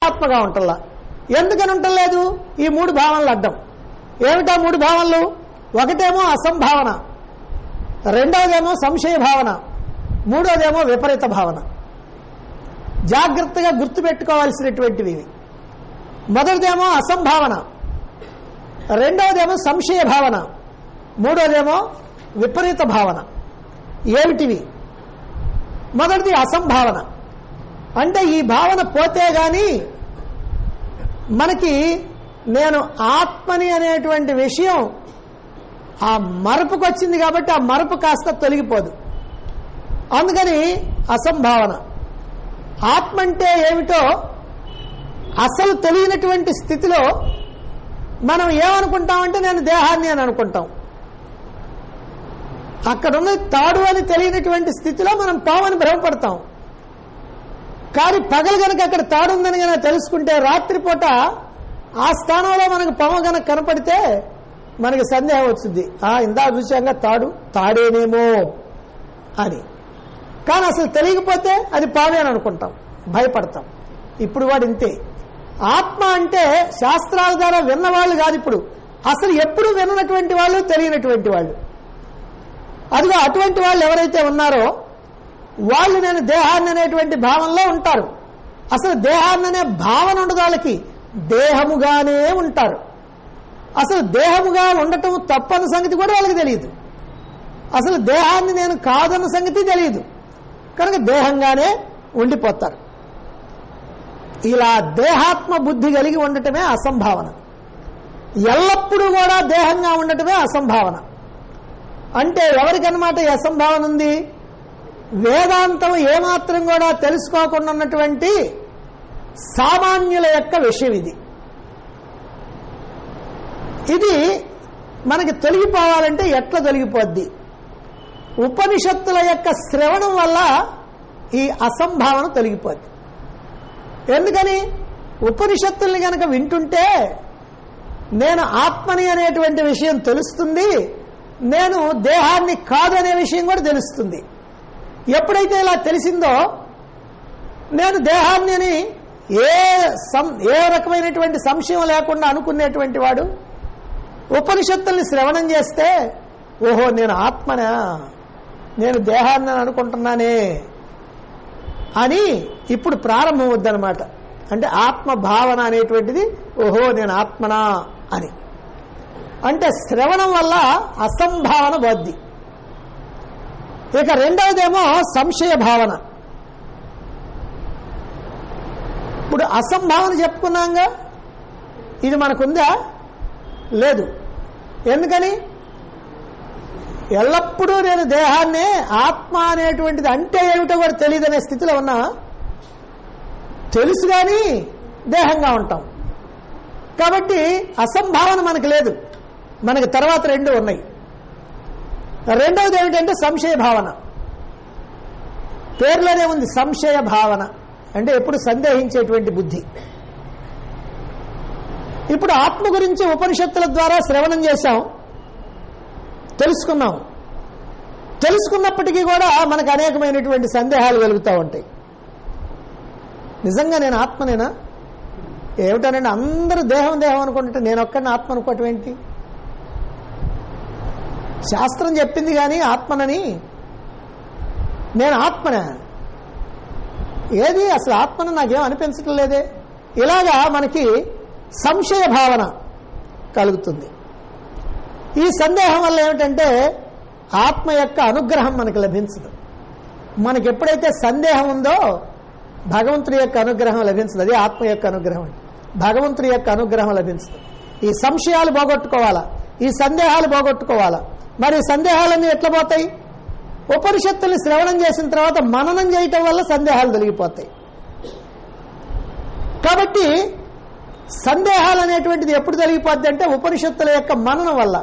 ఆత్మగా ఉంటల్లా ఎందుకని ఉంటలేదు ఈ మూడు భావనలు అడ్డం ఏమిటా మూడు భావనలు ఒకటేమో అసంభావన రెండవదేమో సంశయ భావన మూడోదేమో విపరీత భావన జాగ్రత్తగా గుర్తుపెట్టుకోవాల్సినటువంటివి ఇవి మొదటిదేమో అసంభావన రెండవదేమో సంశయ భావన మూడోదేమో విపరీత భావన ఏమిటివి మొదటిది అసంభావన అంటే ఈ భావన పోతే గాని మనకి నేను ఆత్మని అనేటువంటి విషయం ఆ మరపుకు వచ్చింది కాబట్టి ఆ మరపు కాస్త తొలగిపోదు అందుకని అసంభావన ఆత్మ అంటే ఏమిటో అసలు తెలియనటువంటి స్థితిలో మనం ఏమనుకుంటామంటే నేను దేహాన్ని అని అనుకుంటాం అక్కడ ఉన్న తాడు అని తెలియనటువంటి స్థితిలో మనం పావని భ్రమపడతాం కానీ పగలు గనక అక్కడ తాడు ఉందని కనుక తెలుసుకుంటే రాత్రిపూట ఆ స్థానంలో మనకు పాము గనక కనపడితే మనకి సందేహం వచ్చింది ఆ ఇందా చూసాంగా తాడు తాడేనేమో అని కానీ అసలు తెలియకపోతే అది పామే అని అనుకుంటాం భయపడతాం ఇప్పుడు వాడు ఇంతే ఆత్మ అంటే శాస్త్రాల ద్వారా విన్నవాళ్ళు కాదు ఇప్పుడు అసలు ఎప్పుడు విన్నటువంటి వాళ్ళు తెలియనటువంటి వాళ్ళు అదిగో అటువంటి వాళ్ళు ఎవరైతే ఉన్నారో వాళ్ళు నేను దేహాన్ని అనేటువంటి భావనలో ఉంటారు అసలు దేహాన్ని అనే భావన ఉండదు వాళ్ళకి దేహముగానే ఉంటారు అసలు దేహముగా ఉండటం తప్పన్న సంగతి కూడా వాళ్ళకి తెలియదు అసలు దేహాన్ని నేను కాదన్న సంగతి తెలియదు కనుక దేహంగానే ఉండిపోతారు ఇలా దేహాత్మ బుద్ధి కలిగి ఉండటమే అసంభావన ఎల్లప్పుడూ కూడా దేహంగా ఉండటమే అసంభావన అంటే ఎవరికన్నమాట ఈ అసంభావన ఉంది వేదాంతం ఏమాత్రం కూడా తెలుసుకోకుండా ఉన్నటువంటి సామాన్యుల యొక్క విషయం ఇది ఇది మనకి తొలగిపోవాలంటే ఎట్లా తొలగిపోద్ది ఉపనిషత్తుల యొక్క శ్రవణం వల్ల ఈ అసంభావన తొలగిపోద్ది ఎందుకని ఉపనిషత్తుల్ని గనక వింటుంటే నేను ఆత్మని అనేటువంటి విషయం తెలుస్తుంది నేను దేహాన్ని కాదు అనే విషయం కూడా తెలుస్తుంది ఎప్పుడైతే ఇలా తెలిసిందో నేను దేహాన్ని అని ఏ సం ఏ రకమైనటువంటి సంశయం లేకుండా అనుకునేటువంటి వాడు ఉపనిషత్తుల్ని శ్రవణం చేస్తే ఓహో నేను ఆత్మనా నేను దేహాన్ని అని అనుకుంటున్నానే అని ఇప్పుడు ప్రారంభం వద్దనమాట అంటే ఆత్మ భావన అనేటువంటిది ఓహో నేను ఆత్మనా అని అంటే శ్రవణం వల్ల అసంభావన వద్ది ఇక రెండవదేమో సంశయ భావన ఇప్పుడు అసంభావన చెప్పుకున్నాంగా ఇది మనకుందా లేదు ఎందుకని ఎల్లప్పుడూ నేను దేహాన్నే ఆత్మ అనేటువంటిది అంటే ఏమిటో కూడా తెలియదనే స్థితిలో ఉన్నా తెలుసు కానీ దేహంగా ఉంటాం కాబట్టి అసంభావన మనకు లేదు మనకి తర్వాత రెండు ఉన్నాయి రెండవది ఏమిటంటే సంశయ భావన పేర్లోనే ఉంది సంశయ భావన అంటే ఎప్పుడు సందేహించేటువంటి బుద్ధి ఇప్పుడు ఆత్మ గురించి ఉపనిషత్తుల ద్వారా శ్రవణం చేశాం తెలుసుకున్నాం తెలుసుకున్నప్పటికీ కూడా మనకు అనేకమైనటువంటి సందేహాలు కలుగుతూ ఉంటాయి నిజంగా నేను ఆత్మనేనా ఏమిటనండి అందరూ దేహం దేహం అనుకుంటే నేను ఒక్కడిని ఆత్మ అనుకోవటం ఏంటి శాస్త్రం చెప్పింది కానీ ఆత్మనని నేను ఆత్మనే ఏది అసలు ఆత్మను నాకేం అనిపించటం లేదే ఇలాగా మనకి సంశయ భావన కలుగుతుంది ఈ సందేహం వల్ల ఏమిటంటే ఆత్మ యొక్క అనుగ్రహం మనకు లభించదు మనకి ఎప్పుడైతే సందేహం ఉందో భగవంతుడి యొక్క అనుగ్రహం లభించదు అది ఆత్మ యొక్క అనుగ్రహం అంటే భగవంతుడి యొక్క అనుగ్రహం లభించదు ఈ సంశయాలు పోగొట్టుకోవాలా ఈ సందేహాలు పోగొట్టుకోవాలా మరి ఈ సందేహాలన్నీ ఎట్లా పోతాయి ఉపనిషత్తుల్ని శ్రవణం చేసిన తర్వాత మననం చేయటం వల్ల సందేహాలు తొలగిపోతాయి కాబట్టి సందేహాలు అనేటువంటిది ఎప్పుడు తొలగిపోద్ది అంటే ఉపనిషత్తుల యొక్క మననం వల్ల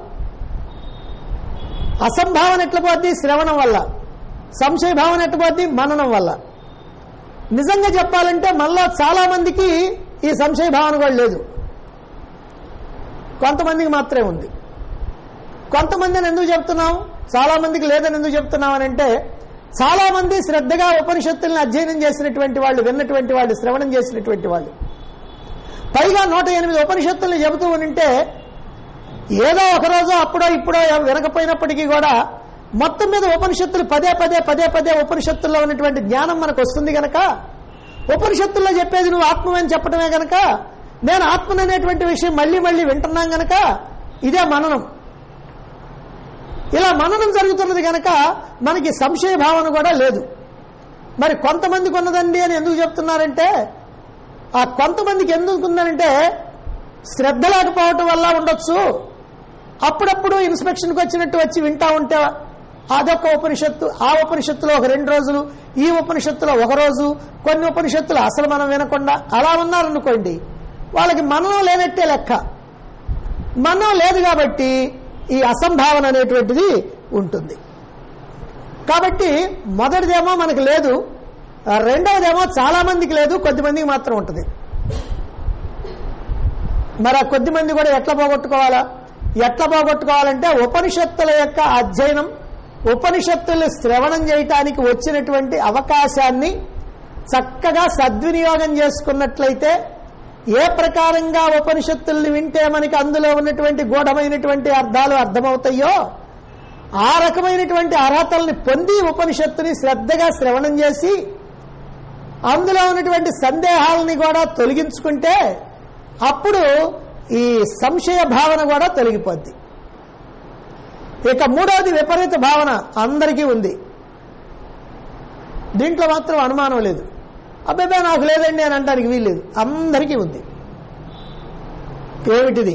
అసంభావన ఎట్లా పోద్ది శ్రవణం వల్ల సంశయ భావన ఎట్లా పోద్ది మననం వల్ల నిజంగా చెప్పాలంటే మనలో చాలా మందికి ఈ సంశయ భావన కూడా లేదు కొంతమందికి మాత్రమే ఉంది కొంతమందిని ఎందుకు చెప్తున్నాం చాలా మందికి లేదని ఎందుకు చెప్తున్నాం అని అంటే చాలా మంది శ్రద్ధగా ఉపనిషత్తుల్ని అధ్యయనం చేసినటువంటి వాళ్ళు విన్నటువంటి వాళ్ళు శ్రవణం చేసినటువంటి వాళ్ళు పైగా నూట ఎనిమిది ఉపనిషత్తుల్ని చెబుతూ ఉంటే ఏదో ఒక రోజు అప్పుడో ఇప్పుడో వినకపోయినప్పటికీ కూడా మొత్తం మీద ఉపనిషత్తులు పదే పదే పదే పదే ఉపనిషత్తుల్లో ఉన్నటువంటి జ్ఞానం మనకు వస్తుంది గనక ఉపనిషత్తుల్లో చెప్పేది నువ్వు ఆత్మవని చెప్పడమే గనక నేను ఆత్మననేటువంటి విషయం మళ్ళీ మళ్ళీ వింటున్నాం గనక ఇదే మననం ఇలా మననం జరుగుతున్నది గనక మనకి సంశయ భావన కూడా లేదు మరి కొంతమందికి ఉన్నదండి అని ఎందుకు చెప్తున్నారంటే ఆ కొంతమందికి ఎందుకు ఉందంటే శ్రద్ధ లేకపోవటం వల్ల ఉండొచ్చు అప్పుడప్పుడు ఇన్స్పెక్షన్కి వచ్చినట్టు వచ్చి వింటా ఉంటే అదొక ఉపనిషత్తు ఆ ఉపనిషత్తులో ఒక రెండు రోజులు ఈ ఉపనిషత్తులో ఒక రోజు కొన్ని ఉపనిషత్తులు అసలు మనం వినకుండా అలా ఉన్నారనుకోండి వాళ్ళకి మననం లేనట్టే లెక్క మనం లేదు కాబట్టి ఈ అసంభావన అనేటువంటిది ఉంటుంది కాబట్టి మొదటిదేమో మనకు లేదు ఆ రెండవదేమో చాలా మందికి లేదు కొద్దిమందికి మాత్రం ఉంటుంది మరి ఆ కొద్ది మంది కూడా ఎట్లా పోగొట్టుకోవాలా ఎట్లా పోగొట్టుకోవాలంటే ఉపనిషత్తుల యొక్క అధ్యయనం ఉపనిషత్తులు శ్రవణం చేయటానికి వచ్చినటువంటి అవకాశాన్ని చక్కగా సద్వినియోగం చేసుకున్నట్లయితే ఏ ప్రకారంగా ఉపనిషత్తుల్ని వింటే మనకి అందులో ఉన్నటువంటి గూఢమైనటువంటి అర్థాలు అర్థమవుతాయో ఆ రకమైనటువంటి అర్హతల్ని పొంది ఉపనిషత్తుని శ్రద్ధగా శ్రవణం చేసి అందులో ఉన్నటువంటి సందేహాలని కూడా తొలగించుకుంటే అప్పుడు ఈ సంశయ భావన కూడా తొలగిపోద్ది ఇక మూడవది విపరీత భావన అందరికీ ఉంది దీంట్లో మాత్రం అనుమానం లేదు అబ్బాయి నాకు లేదండి అని అంటానికి వీల్లేదు అందరికీ ఉంది ఏమిటిది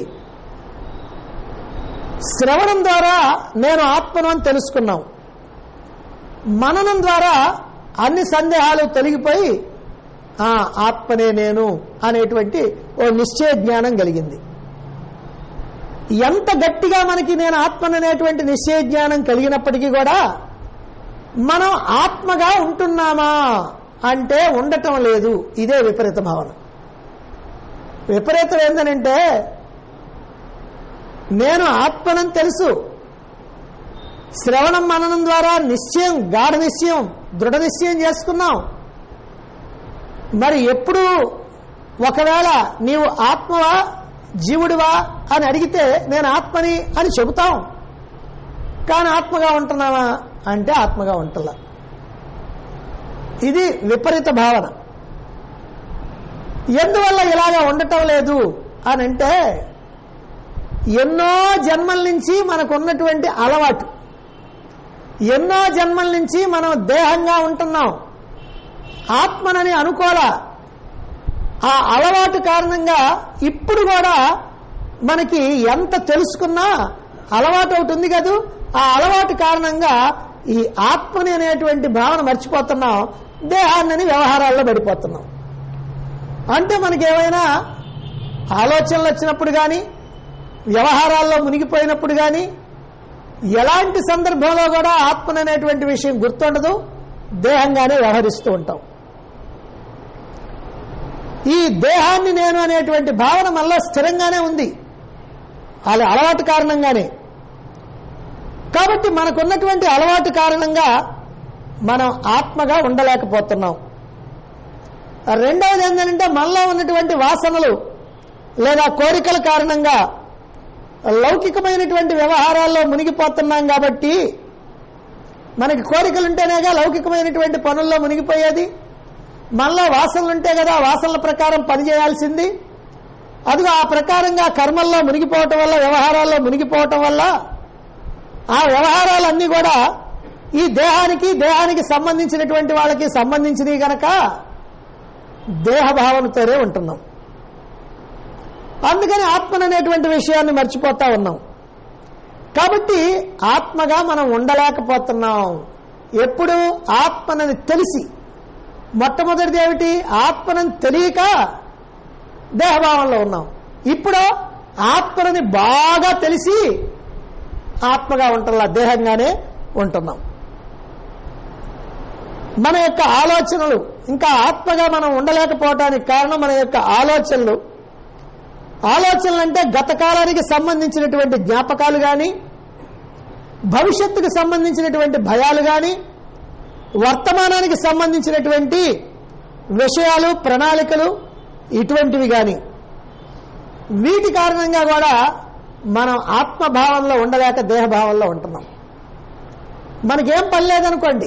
శ్రవణం ద్వారా నేను ఆత్మను అని తెలుసుకున్నాం మననం ద్వారా అన్ని సందేహాలు తొలగిపోయి ఆ ఆత్మనే నేను అనేటువంటి ఓ నిశ్చయ జ్ఞానం కలిగింది ఎంత గట్టిగా మనకి నేను ఆత్మననేటువంటి నిశ్చయ జ్ఞానం కలిగినప్పటికీ కూడా మనం ఆత్మగా ఉంటున్నామా అంటే ఉండటం లేదు ఇదే విపరీత భావన విపరీతం ఏంటనంటే నేను ఆత్మనని తెలుసు శ్రవణం మననం ద్వారా నిశ్చయం గాఢ నిశ్చయం దృఢ నిశ్చయం చేసుకున్నాం మరి ఎప్పుడు ఒకవేళ నీవు ఆత్మవా జీవుడివా అని అడిగితే నేను ఆత్మని అని చెబుతాం కానీ ఆత్మగా ఉంటున్నావా అంటే ఆత్మగా ఉంటున్నా ఇది విపరీత భావన ఎందువల్ల ఇలాగా ఉండటం లేదు అని అంటే ఎన్నో జన్మల నుంచి మనకు ఉన్నటువంటి అలవాటు ఎన్నో జన్మల నుంచి మనం దేహంగా ఉంటున్నాం ఆత్మనని అనుకోలా ఆ అలవాటు కారణంగా ఇప్పుడు కూడా మనకి ఎంత తెలుసుకున్నా అలవాటు ఒకటి ఉంది కదూ ఆ అలవాటు కారణంగా ఈ ఆత్మని అనేటువంటి భావన మర్చిపోతున్నాం దేహాన్ని వ్యవహారాల్లో పడిపోతున్నాం అంటే మనకి ఏమైనా ఆలోచనలు వచ్చినప్పుడు కానీ వ్యవహారాల్లో మునిగిపోయినప్పుడు కానీ ఎలాంటి సందర్భంలో కూడా ఆత్మని అనేటువంటి విషయం గుర్తుండదు దేహంగానే వ్యవహరిస్తూ ఉంటాం ఈ దేహాన్ని నేను అనేటువంటి భావన మళ్ళా స్థిరంగానే ఉంది అలా అలవాటు కారణంగానే కాబట్టి మనకున్నటువంటి అలవాటు కారణంగా మనం ఆత్మగా ఉండలేకపోతున్నాం రెండవది ఏంటంటే మనలో ఉన్నటువంటి వాసనలు లేదా కోరికల కారణంగా లౌకికమైనటువంటి వ్యవహారాల్లో మునిగిపోతున్నాం కాబట్టి మనకి కోరికలుంటేనేగా లౌకికమైనటువంటి పనుల్లో మునిగిపోయేది మనలో వాసనలుంటే కదా ఆ వాసనల ప్రకారం పనిచేయాల్సింది అదిగో ఆ ప్రకారంగా కర్మల్లో మునిగిపోవటం వల్ల వ్యవహారాల్లో మునిగిపోవటం వల్ల ఆ వ్యవహారాలన్నీ కూడా ఈ దేహానికి దేహానికి సంబంధించినటువంటి వాళ్ళకి సంబంధించినవి గనక దేహభావనతోనే ఉంటున్నాం అందుకని ఆత్మననేటువంటి విషయాన్ని మర్చిపోతా ఉన్నాం కాబట్టి ఆత్మగా మనం ఉండలేకపోతున్నాం ఎప్పుడు ఆత్మనని తెలిసి మొట్టమొదటిది ఏమిటి ఆత్మనని తెలియక దేహభావంలో ఉన్నాం ఇప్పుడు ఆత్మని బాగా తెలిసి ఆత్మగా ఉంటున్నా దేహంగానే ఉంటున్నాం మన యొక్క ఆలోచనలు ఇంకా ఆత్మగా మనం ఉండలేకపోవటానికి కారణం మన యొక్క ఆలోచనలు ఆలోచనలు అంటే గత కాలానికి సంబంధించినటువంటి జ్ఞాపకాలు కానీ భవిష్యత్తుకు సంబంధించినటువంటి భయాలు కానీ వర్తమానానికి సంబంధించినటువంటి విషయాలు ప్రణాళికలు ఇటువంటివి కానీ వీటి కారణంగా కూడా మనం ఆత్మభావంలో ఉండలేక దేహభావంలో ఉంటున్నాం మనకేం పని లేదనుకోండి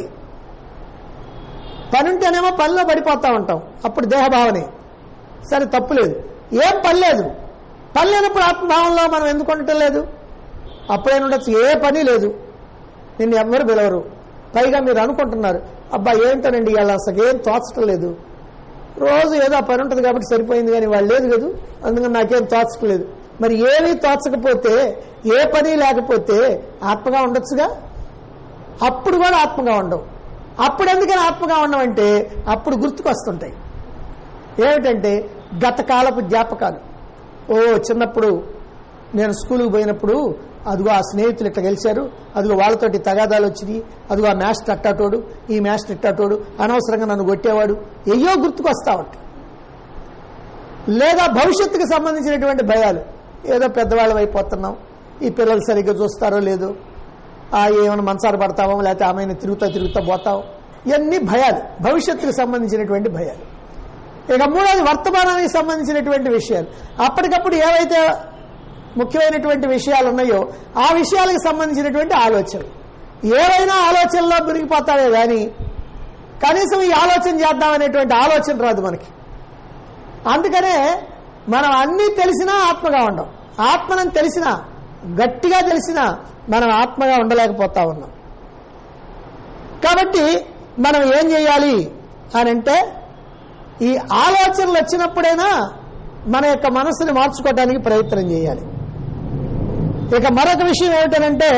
పని ఉంటేనేమో పనిలో పడిపోతా ఉంటాం అప్పుడు దేహభావనే సరే తప్పులేదు ఏం పని లేదు పని లేనప్పుడు ఆత్మభావంలో మనం ఎందుకు ఉండటం లేదు అప్పుడైనా ఉండొచ్చు ఏ పని లేదు నిన్ను ఎవ్వరు పిలవరు పైగా మీరు అనుకుంటున్నారు అబ్బా ఏంటోనండి ఇవాళ అసలు ఏం తోచటం లేదు రోజు ఏదో ఆ పని ఉంటుంది కాబట్టి సరిపోయింది కానీ వాళ్ళు లేదు కదా అందుకని నాకేం తోచటం లేదు మరి ఏమీ తోచకపోతే ఏ పని లేకపోతే ఆత్మగా ఉండొచ్చుగా అప్పుడు కూడా ఆత్మగా ఉండవు అప్పుడు ఎందుకని ఆత్మగా ఉండవంటే అప్పుడు గుర్తుకొస్తుంటాయి ఏమిటంటే గత కాలపు జ్ఞాపకాలు ఓ చిన్నప్పుడు నేను స్కూల్కి పోయినప్పుడు అదిగో ఆ స్నేహితులు ఇట్లా గెలిచారు అదిగో వాళ్ళతోటి తగాదాలు వచ్చినాయి అదిగో ఆ మ్యాచ్ అట్టాటోడు ఈ మ్యాచ్ ఇట్టాటోడు అనవసరంగా నన్ను కొట్టేవాడు ఎయ్యో గుర్తుకొస్తా ఉంటాయి లేదా భవిష్యత్తుకు సంబంధించినటువంటి భయాలు ఏదో పెద్దవాళ్ళం అయిపోతున్నాం ఈ పిల్లలు సరిగ్గా చూస్తారో లేదో ఆ ఏమైనా మంచాలు పడతామో లేకపోతే ఆమెను తిరుగుతా తిరుగుతా పోతాం ఇవన్నీ భయాలు భవిష్యత్తుకు సంబంధించినటువంటి భయాలు ఇక మూడోది వర్తమానానికి సంబంధించినటువంటి విషయాలు అప్పటికప్పుడు ఏవైతే ముఖ్యమైనటువంటి విషయాలు ఉన్నాయో ఆ విషయాలకు సంబంధించినటువంటి ఆలోచనలు ఏవైనా ఆలోచనలో మునిగిపోతావే కానీ కనీసం ఈ ఆలోచన చేద్దామనేటువంటి ఆలోచన రాదు మనకి అందుకనే మనం అన్నీ తెలిసినా ఆత్మగా ఉండం ఆత్మనని తెలిసినా గట్టిగా తెలిసినా మనం ఆత్మగా ఉండలేకపోతా ఉన్నాం కాబట్టి మనం ఏం చేయాలి అని అంటే ఈ ఆలోచనలు వచ్చినప్పుడైనా మన యొక్క మనస్సుని మార్చుకోవడానికి ప్రయత్నం చేయాలి ఇక మరొక విషయం ఏమిటనంటే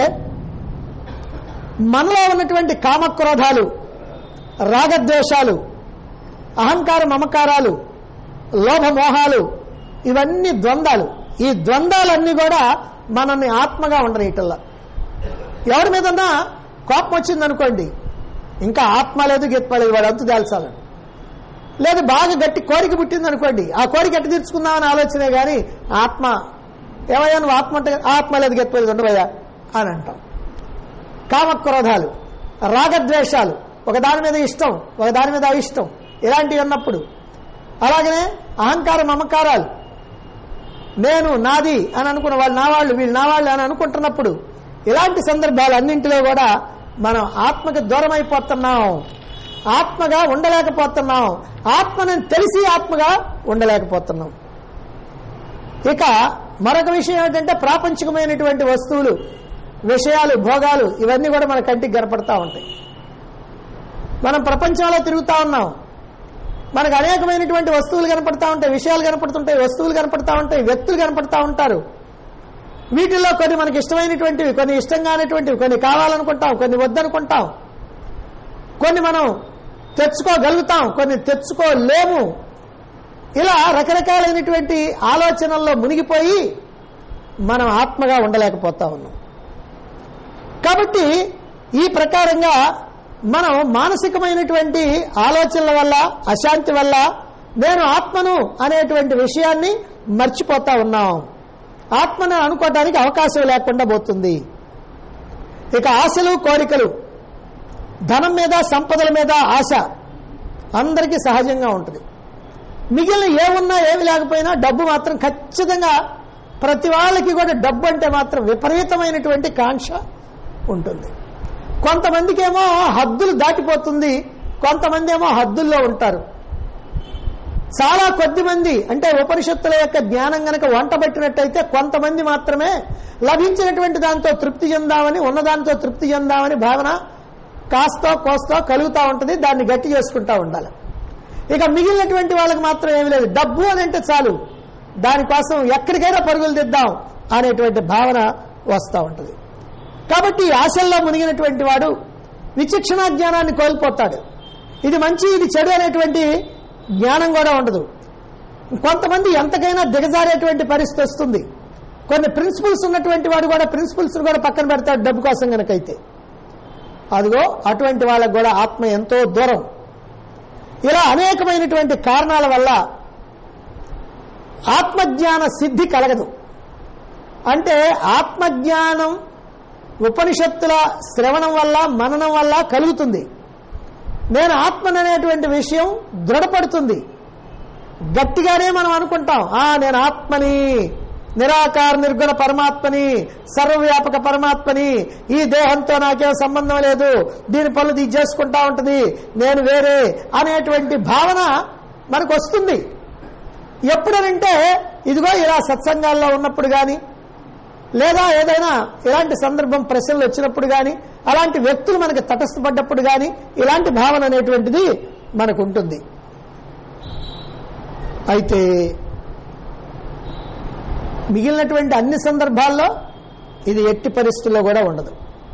మనలో ఉన్నటువంటి కామక్రోధాలు రాగద్వేషాలు అహంకార మమకారాలు లోభమోహాలు ఇవన్నీ ద్వంద్వాలు ఈ ద్వంద్వాలన్నీ కూడా మనల్ని ఆత్మగా ఉండనీటల్లా ఎవరి మీదన్నా కోపం వచ్చిందనుకోండి ఇంకా ఆత్మ లేదు గెత్మ లేదు వాడు అంతు దాల్చాలని లేదు బాగా గట్టి కోరిక పుట్టింది అనుకోండి ఆ కోరిక ఎట్ట తీర్చుకుందామని ఆలోచనే కానీ ఆత్మ ఏమయ్యా నువ్వు ఆత్మ అంటే ఆత్మ లేదు గెత్పలేదు ఉండవయ్యా అని అంటాం కామక్రోధాలు రాగద్వేషాలు ఒక దాని మీద ఇష్టం ఒక దాని మీద అయిష్టం ఇలాంటివి ఉన్నప్పుడు అలాగనే అహంకార మమకారాలు నేను నాది అని అనుకున్న వాళ్ళు నా వాళ్ళు వీళ్ళు నా వాళ్ళు అని అనుకుంటున్నప్పుడు ఇలాంటి సందర్భాలు అన్నింటిలో కూడా మనం ఆత్మకు దూరం అయిపోతున్నాం ఆత్మగా ఉండలేకపోతున్నాం ఆత్మని తెలిసి ఆత్మగా ఉండలేకపోతున్నాం ఇక మరొక విషయం ఏంటంటే ప్రాపంచికమైనటువంటి వస్తువులు విషయాలు భోగాలు ఇవన్నీ కూడా మన కంటికి కనపడతా ఉంటాయి మనం ప్రపంచంలో తిరుగుతా ఉన్నాం మనకు అనేకమైనటువంటి వస్తువులు కనపడతా ఉంటాయి విషయాలు కనపడుతుంటాయి వస్తువులు కనపడతా ఉంటాయి వ్యక్తులు కనపడతా ఉంటారు వీటిల్లో కొన్ని మనకి ఇష్టమైనటువంటివి కొన్ని ఇష్టం కానిటువంటివి కొన్ని కావాలనుకుంటాం కొన్ని వద్దనుకుంటాం కొన్ని మనం తెచ్చుకోగలుగుతాం కొన్ని తెచ్చుకోలేము ఇలా రకరకాలైనటువంటి ఆలోచనల్లో మునిగిపోయి మనం ఆత్మగా ఉండలేకపోతా ఉన్నాం కాబట్టి ఈ ప్రకారంగా మనం మానసికమైనటువంటి ఆలోచనల వల్ల అశాంతి వల్ల నేను ఆత్మను అనేటువంటి విషయాన్ని మర్చిపోతా ఉన్నాం ఆత్మను అనుకోవడానికి అవకాశం లేకుండా పోతుంది ఇక ఆశలు కోరికలు ధనం మీద సంపదల మీద ఆశ అందరికీ సహజంగా ఉంటుంది మిగిలిన ఏమున్నా ఏమి లేకపోయినా డబ్బు మాత్రం ఖచ్చితంగా ప్రతి వాళ్ళకి కూడా డబ్బు అంటే మాత్రం విపరీతమైనటువంటి కాంక్ష ఉంటుంది కొంతమందికి ఏమో హద్దులు దాటిపోతుంది కొంతమంది ఏమో హద్దుల్లో ఉంటారు చాలా కొద్ది మంది అంటే ఉపనిషత్తుల యొక్క జ్ఞానం గనక వంట పెట్టినట్టయితే కొంతమంది మాత్రమే లభించినటువంటి దాంతో తృప్తి చెందామని ఉన్నదాంతో తృప్తి చెందామని భావన కాస్తో కోస్తో కలుగుతూ ఉంటుంది దాన్ని గట్టి చేసుకుంటా ఉండాలి ఇక మిగిలినటువంటి వాళ్ళకి మాత్రం ఏమి లేదు డబ్బు అని అంటే చాలు దానికోసం ఎక్కడికైనా పరుగులు దిద్దాం అనేటువంటి భావన వస్తూ ఉంటుంది కాబట్టి ఈ ఆశల్లో మునిగినటువంటి వాడు విచక్షణ జ్ఞానాన్ని కోల్పోతాడు ఇది మంచి ఇది చెడు అనేటువంటి జ్ఞానం కూడా ఉండదు కొంతమంది ఎంతకైనా దిగజారేటువంటి పరిస్థితి వస్తుంది కొన్ని ప్రిన్సిపల్స్ ఉన్నటువంటి వాడు కూడా ప్రిన్సిపల్స్ కూడా పక్కన పెడతాడు డబ్బు కోసం కనుకైతే అదిగో అటువంటి వాళ్ళకు కూడా ఆత్మ ఎంతో దూరం ఇలా అనేకమైనటువంటి కారణాల వల్ల ఆత్మజ్ఞాన సిద్ధి కలగదు అంటే ఆత్మజ్ఞానం ఉపనిషత్తుల శ్రవణం వల్ల మననం వల్ల కలుగుతుంది నేను ఆత్మననేటువంటి విషయం దృఢపడుతుంది గట్టిగానే మనం అనుకుంటాం ఆ నేను ఆత్మని నిరాకార నిర్గుణ పరమాత్మని సర్వవ్యాపక పరమాత్మని ఈ దేహంతో నాకేం సంబంధం లేదు దీని పనులు ఇది చేసుకుంటా ఉంటది నేను వేరే అనేటువంటి భావన మనకు వస్తుంది ఎప్పుడనంటే ఇదిగో ఇలా సత్సంగాల్లో ఉన్నప్పుడు కానీ లేదా ఏదైనా ఇలాంటి సందర్భం ప్రశ్నలు వచ్చినప్పుడు కానీ అలాంటి వ్యక్తులు మనకి తటస్థపడ్డప్పుడు కానీ ఇలాంటి భావన అనేటువంటిది మనకు ఉంటుంది అయితే మిగిలినటువంటి అన్ని సందర్భాల్లో ఇది ఎట్టి పరిస్థితుల్లో కూడా ఉండదు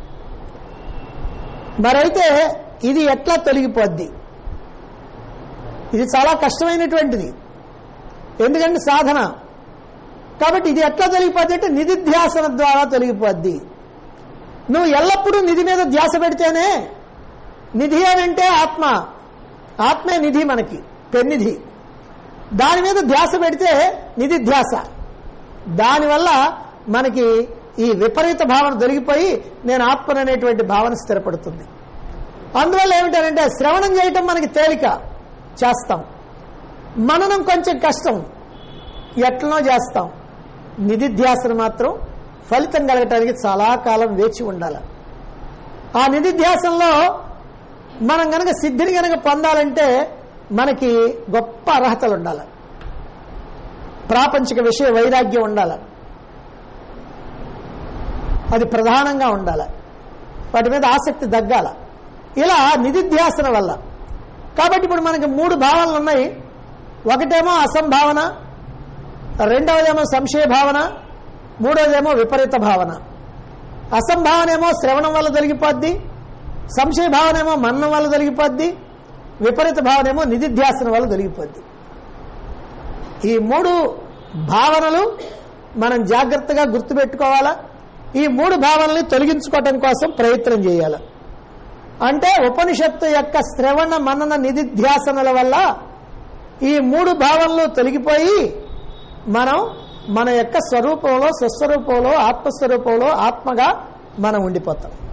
మరైతే ఇది ఎట్లా తొలగిపోద్ది ఇది చాలా కష్టమైనటువంటిది ఎందుకంటే సాధన కాబట్టి ఇది ఎట్లా తొలగిపోద్ది అంటే నిధిధ్యాసన ద్వారా తొలగిపోద్ది నువ్వు ఎల్లప్పుడూ నిధి మీద ధ్యాస పెడితేనే నిధి అని అంటే ఆత్మ ఆత్మే నిధి మనకి పెన్నిధి దాని మీద ధ్యాస పెడితే నిధి ధ్యాస దానివల్ల మనకి ఈ విపరీత భావన దొరికిపోయి నేను ఆత్మననేటువంటి భావన స్థిరపడుతుంది అందువల్ల ఏమిటంటే శ్రవణం చేయటం మనకి తేలిక చేస్తాం మననం కొంచెం కష్టం ఎట్లనో చేస్తాం నిధిధ్యాసన మాత్రం ఫలితం కలగటానికి చాలా కాలం వేచి ఉండాలి ఆ నిధిధ్యాసంలో మనం గనక సిద్ధిని గనక పొందాలంటే మనకి గొప్ప అర్హతలు ఉండాలి ప్రాపంచిక విషయ వైరాగ్యం ఉండాలి అది ప్రధానంగా ఉండాలి వాటి మీద ఆసక్తి తగ్గాల ఇలా నిధిధ్యాసన వల్ల కాబట్టి ఇప్పుడు మనకి మూడు భావనలు ఉన్నాయి ఒకటేమో అసంభావన రెండవదేమో సంశయ భావన మూడవదేమో విపరీత భావన అసంభావన ఏమో శ్రవణం వల్ల తొలగిపోద్ది సంశయ భావన ఏమో మన్నం వల్ల తొలగిపోద్ది విపరీత భావన ఏమో నిధిధ్యాసన వల్ల తొలగిపోద్ది ఈ మూడు భావనలు మనం జాగ్రత్తగా గుర్తుపెట్టుకోవాలా ఈ మూడు భావనల్ని తొలగించుకోవటం కోసం ప్రయత్నం చేయాలి అంటే ఉపనిషత్తు యొక్క శ్రవణ మనన నిధిధ్యాసనల వల్ల ఈ మూడు భావనలు తొలగిపోయి మనం మన యొక్క స్వరూపంలో స్వస్వరూపంలో ఆత్మస్వరూపంలో ఆత్మగా మనం ఉండిపోతాం